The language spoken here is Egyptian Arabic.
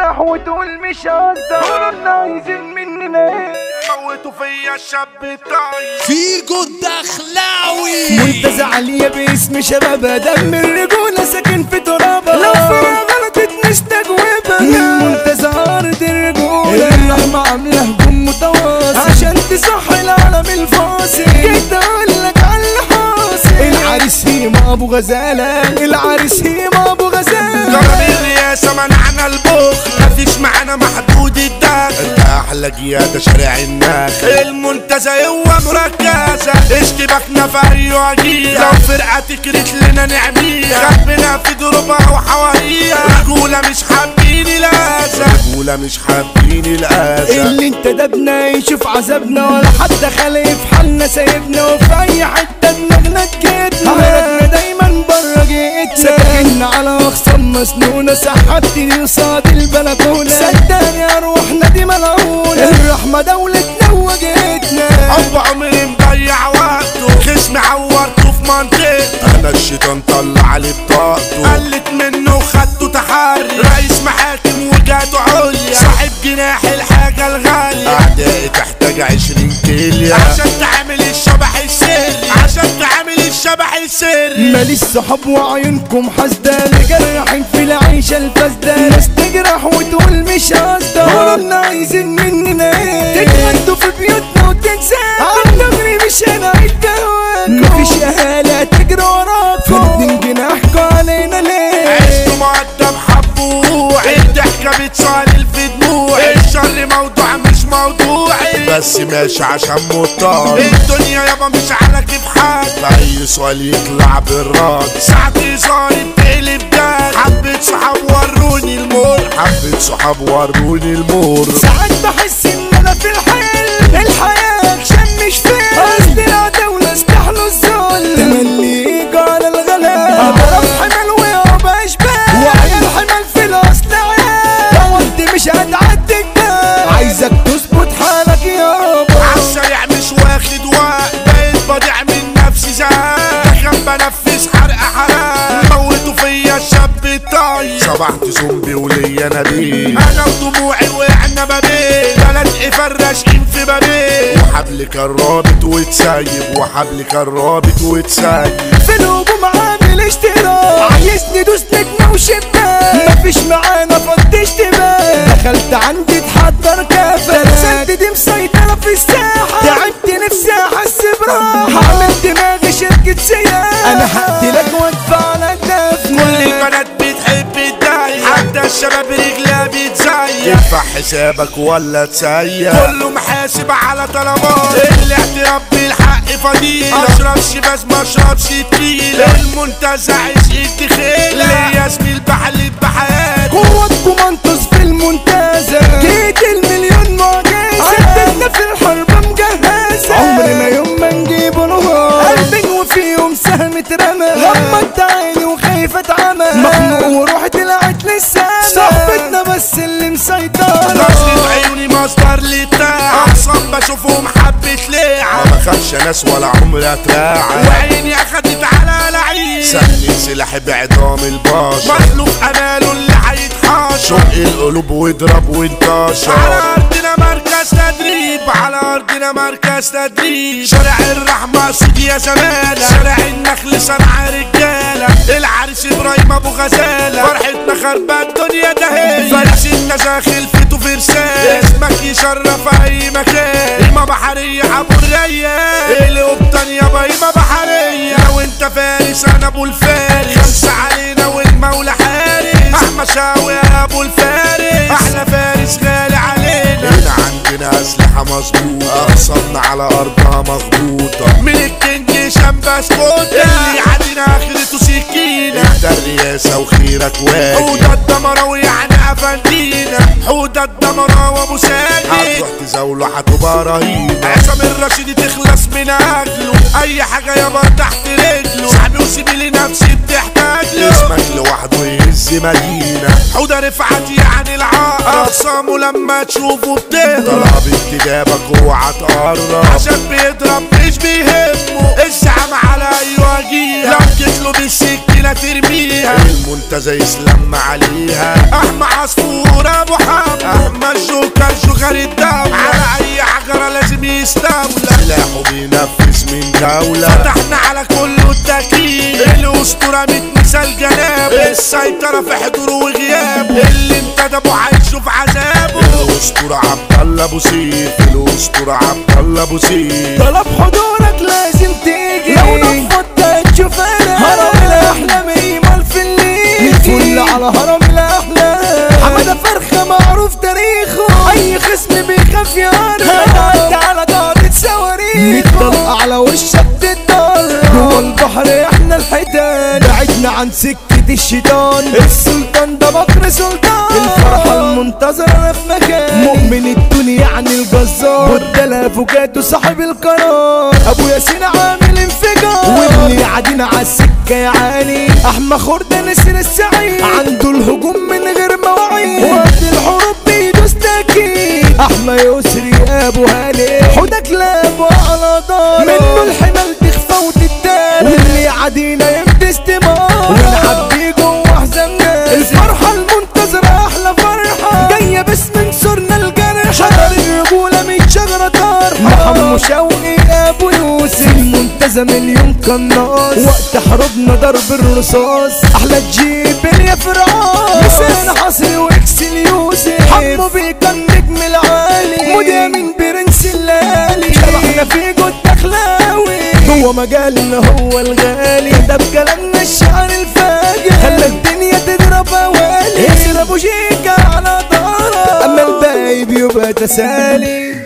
تجرح وتقول مش هقدر انا عايزين مننا ايه موتوا فيا الشاب الطاير فيجو الدخلاوي منتزع ليا باسم شبابها دم الرجولة ساكن في ترابها لو فيها غلطت نستجوبها منتزع أرض الرجولة الرحمة عاملة هجوم متواصل عشان تصحي العالم الفاصل جيت أقولك على اللي حاصل العريس هيما أبو غزالة العريس هيما أبو غزالة ضرب الرئاسة منعنا البخل مفيش معانا محدود الدخل انت احلى جيادة شارع النخل المنتزه هو مركزة اشتباكنا في اي وجيه لو فرقة تكرت لنا نعميها خبنا في دروبها وحواريها رجولة مش حابين الأذى رجولة مش حابين الأذى اللي انت دبنا يشوف عذابنا ولا حد خلق في حالنا سايبنا وفي اي حته دماغنا تكتنا هربنا دايما بره جيتنا ساكننا على اخصام مسنونه سحبتني قصاد البلكونه صدقني اروحنا دي ملعونه الرحمه دولتنا وجهتنا اب عمري مضيع وقته خصم عورته في منطقته انا الشيطان طلع عليه بطاقته قلت منه وخدته تحري رئيس محاكم وجاته عليا صاحب جناح الحاجة الغالية اعدائي تحتاج عشرين كيليا عشان تعمل الشبح السري عشان تعمل الشبح السري ماليش صحاب وعيونكم حاسدة مجرحين في العيشة الفاسدة ناس تجرح وتقول مش قصدة قولنا عايزين مننا ايه تتغدوا في بيوتنا وتنساكم عالدغري مش هنعيد دواكم مفيش اهالي تجري وراكم فردين جناحكم علينا ليه عشت مقدم حبوعي الضحكة بتصالل في دموعي الشر موضوع مش موضوعي بس ماشي عشان مضطر الدنيا يابا مش على كيف حد اي سؤال يطلع بالرد ساعتي صارت تقلب جد حبة صحاب وروني المر حبة صحاب وروني المر ساعات بحس ان انا في الحلم الحياة عشان مش فين قصدي العداولة استحلوا الذل تمليك على الغلاب اضرب حمل ويابا اشبال وعيال حمل في الاصل عيال لو انت مش هتعدي الجبال عايزك تظبط حالك يابا عالسريع مش واخد وقت بقيت بضيع من نفسي زهق كان بنفذ حرق حرام موتوا فيا الشاب الطاير صبحت زومبي وليا نبيل انا ودموعي وقعنا ما بين بلد فراشين في بابين وحبل كان رابط وتسيب وحبل كان رابط وتسيب في الهجوم عامل اشتراك عايزني دوس نجمة وشباك مفيش معانا فض اشتباك دخلت عندي تحضر كافة سد دي مسيطرة في الساحة تعبت نفسي احس براحة هعمل دماغي شركة سياحة انا هدي لك وادفع لك دفن كل البنات بتحب الداية حتى الشباب رجلها بتزيق ادفع حسابك ولا تسيق كله محاسب على طلبات الاعتراف بالحق فضيلة اشربش بس ما اشربش تقيلة المنتزه عشق الدخيلة ليا زميل بحلب بحياتي قوتكم انتظ في المنتزه جيت المليون معجزة عدتنا في الحرب مجهزة عمرنا يوم ما نجيب نهار قلبي وفيهم سهم اترمى غمضت عيني وخايف اتعمى مخنوق وروحي طلعت للسما صاحبتنا بس اللي مسيطرة نظرة عيوني مصدر للتاع احسن بشوفهم حبة ليعة ما بخافش ناس ولا عمري اتراعى وعيني اخدت على لعيب سني سلاح بعظام البشر مخلوق اماله اللي هيتحاشر شق القلوب واضرب وانتشر على ارضنا مركز تدريب على ارضنا مركز تدريب شارع الرحمة سيدي يا زمالة شارع النخل صنع رجالة العريس ابراهيم ابو غزالة فرحتنا خربة الدنيا ده هي فارس النزاخل فيتو فرسان اسمك يشرف اي مكان قيمة بحرية ابو الريان القبطان يابا قيمة بحرية وانت فارس انا ابو الفارس خمسة علينا والمولى حارس احمد شاوي يا ابو الفارس احلى فارس غالي علينا هنا عندنا اسلحة مظبوطة اقصدنا على ارضها مخبوطة من الكينج شمباس كوتا اللي عادينا اخرته سكينة انت الرئاسة وخيرك واجب حودة الدمراوي يعني افندينا حودة الدمراوي ابو ساجد هتروح تزاوله هتبقى رهيبة عصام الرشيدي تخلص من اجله اي حاجة يابا تحت رجله صاحبي وسيبي لي نفسي بتحتاج له اسمك لوحده يهز عز مدينة حودة رفعت يعني العقرب أقسامه لما تشوفه بتهرب طلب انتجابك اوعى تقرب عشان بيضرب مش بيهمه الزعم على ايوه جيها لو جيت له بالسكينة ترميها المنتزه يسلم عليها احمى عصفور ابو حمد احمى الجوكر شغل الدولة على اي حجرة لازم يستولى سلاحه بينفذ من دولة فتحنا على كله التكييف الاسطورة مثال جنابه السيطرة في حضوره وغيابه اللي انتدبه هيشوف عذابه الاسطورة عبد الله ابو سيف الاسطورة عبد الله ابو سيف طلب حضورك لازم تيجي لو نفضت تشوف انا هرم الاحلام ايمال في الليل الفل على هرم الاحلام حمادة فرخة معروف تاريخه اي خصم بيخاف يقرب هتعدي على قاعدة صواريخ ميت طلقة على وشك تتضرب جوه البحر احنا الحيتان بعدنا عن سكة الشيطان السلطان ده بكر سلطان الفرحة المنتظرة أنا في مكان مؤمن الدنيا يعني الجزار والدلا افوكاتو صاحب القرار ابو ياسين عامل انفجار واللي قاعدين على السكة يا عالي احمى خردة نسر السعيد عنده الهجوم من غير مواعيد وقت الحروب بيدوس تأكيد احمى يسري ابو هاني حوده كلاب وعلى دار منه الحمل تخفى وتتدار واللي قاعدين يمدي استمار ونلعب بيه جوه احزان ناس الفرحة المنتظرة احلى فرحة جاية باسم نصرنا الجرح شجر الرجولة من شجرة طار محمد شوقي ابو يوسف المنتزه مليون قناص وقت حروبنا ضرب الرصاص احلى تجيب يا فراس لسان حصري واكسل يوسف حمو بيك النجم العالي موديا من برنس الليالي شبحنا في جود اخلاوي هو مجالنا هو الغالي ده بكلامنا الشعر الفاجر خلى الدنيا تضرب اوالي ياسر ابو شيكا على دارة اما الباقي بيبقى تسالي